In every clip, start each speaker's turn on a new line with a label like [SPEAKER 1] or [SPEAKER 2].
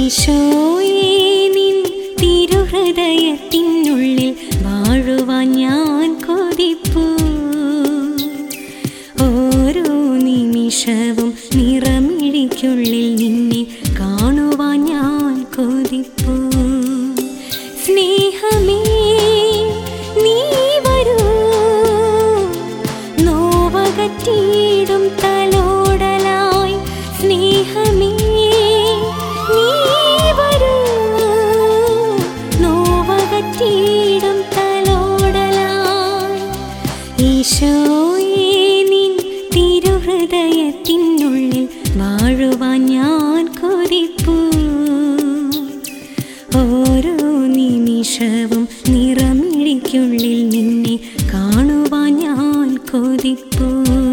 [SPEAKER 1] ഈശോയേ നിൻ തിരുഹൃദയത്തിനുള്ളിൽ വാഴുവാൻ ഞാൻ കൊതിപ്പൂ ഓരോ നിമിഷവും നിറമിഴിക്കുള്ളിൽ നിന്നെ കാണുവാൻ ഞാൻ കൊതിപ്പൂ സ്നേഹമേ നീ വരൂ നോവകറ്റിയിടും തലോടലായി സ്നേഹമേ നീ വരൂ നോവകറ്റിയിടും തലോടലായി ഈശോയേ നിൻ തിരുഹൃദയത്തിനുള്ളിൽ വാഴുവാൻ ഞാൻ കൊതിപ്പൂ ഓരോ നിമിഷവും നിറമിഴിക്കുള്ളിൽ നിന്നെ കാണുവാൻ ഞാൻ കൊതിപ്പൂ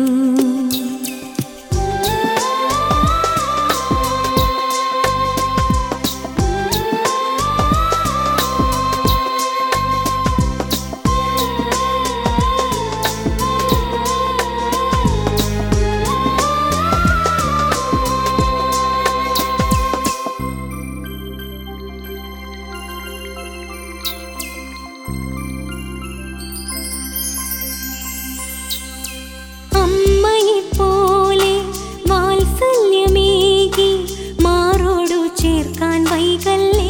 [SPEAKER 1] അമ്മയെപ്പോലെ വാത്സല്യമേകി മാറോടു ചേർക്കാൻ വൈകല്ലേ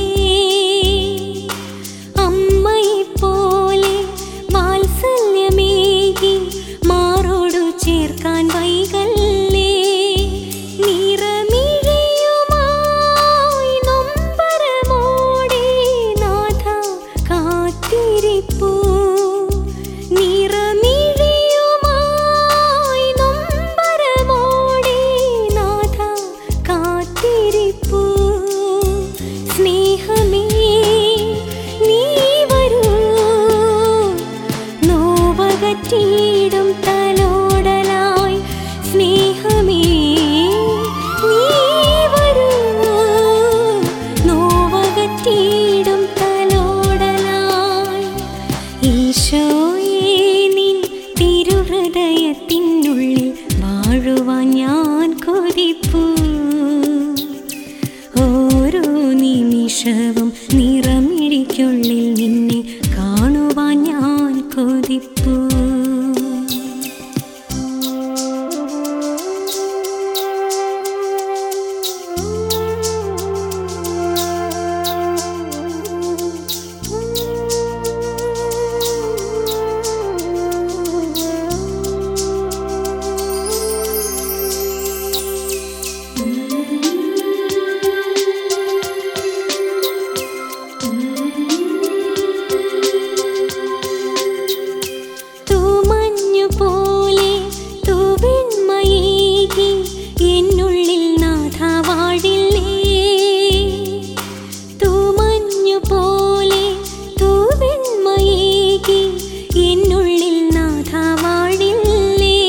[SPEAKER 1] അമ്മയെപ്പോലെ വാത്സല്യമേകി മാറോടു ചേർക്കാൻ വൈകല്ലേ നിറമിഴിയുമായി നൊമ്പരമോടെ നാഥ കാത്തിരിപ്പൂ നിറമിഴിയുമായി നൊമ്പരമോടെ നാഥ കാത്തിരിപ്പൂ സ്നേഹമേ നീ വരൂ നോവകറ്റിയിടും തലോടലായി സ്നേഹമേ നീ വരൂ നോവകറ്റിയിടും തലോടലായി ഈശോയേ നിൻ തിരുഹൃദയത്തിനുള്ളിൽ വാഴുവാൻ ഞാൻ കൊതിപ്പൂ ഓരോ നിമിഷവും നിറമിഴിക്കുള്ളിൽ നിന്നെ കാണുവാൻ ഞാൻ കൊതിപ്പൂ തൂമഞ്ഞുപോലെ തൂവെണ്മയേകി എന്നുള്ളിൽ നാഥ വാഴില്ലേ തൂമഞ്ഞുപോലെ തൂവെണ്മയേകി എന്നുള്ളിൽ നാഥ വാഴില്ലേ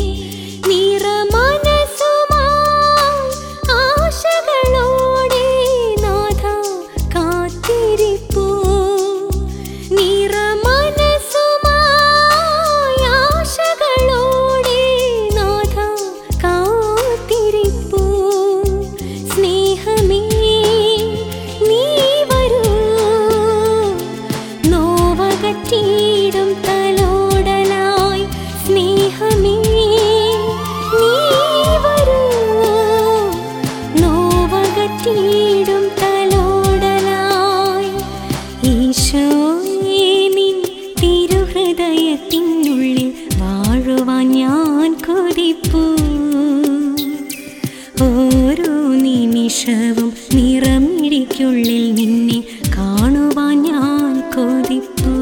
[SPEAKER 1] നിറമനസ്സുമായി ആശകളോടെ നാഥ കാത്തിരിപ്പൂ നിറമനസ്സുമായി ആശകളോടെ നാഥ കാത്തിരിപ്പൂ സ്നേഹമേ നീ വരൂ നോവകറ്റിയിടും തലോടലായി സ്നേഹമേ നീ വരൂ നോവകറ്റിയിടും തലോടലായി ഈശോയേ നിൻ തിരുഹൃദയത്തിനുള്ളിൽ വാഴുവാൻ ഞാൻ കൊതിപ്പൂ ഓരോ നിമിഷവും നിറമിഴിക്കുള്ളിൽ നിന്നെ കാണുവാൻ ഞാൻ കൊതിപ്പൂ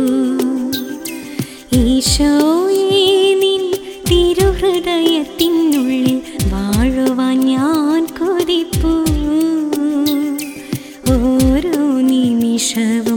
[SPEAKER 1] ഈശോയേ നിൻ തിരുഹൃദയത്തിനുള്ളിൽ വാഴുവാൻ ഞാൻ കൊതിപ്പൂ ഓരോ നിമിഷവും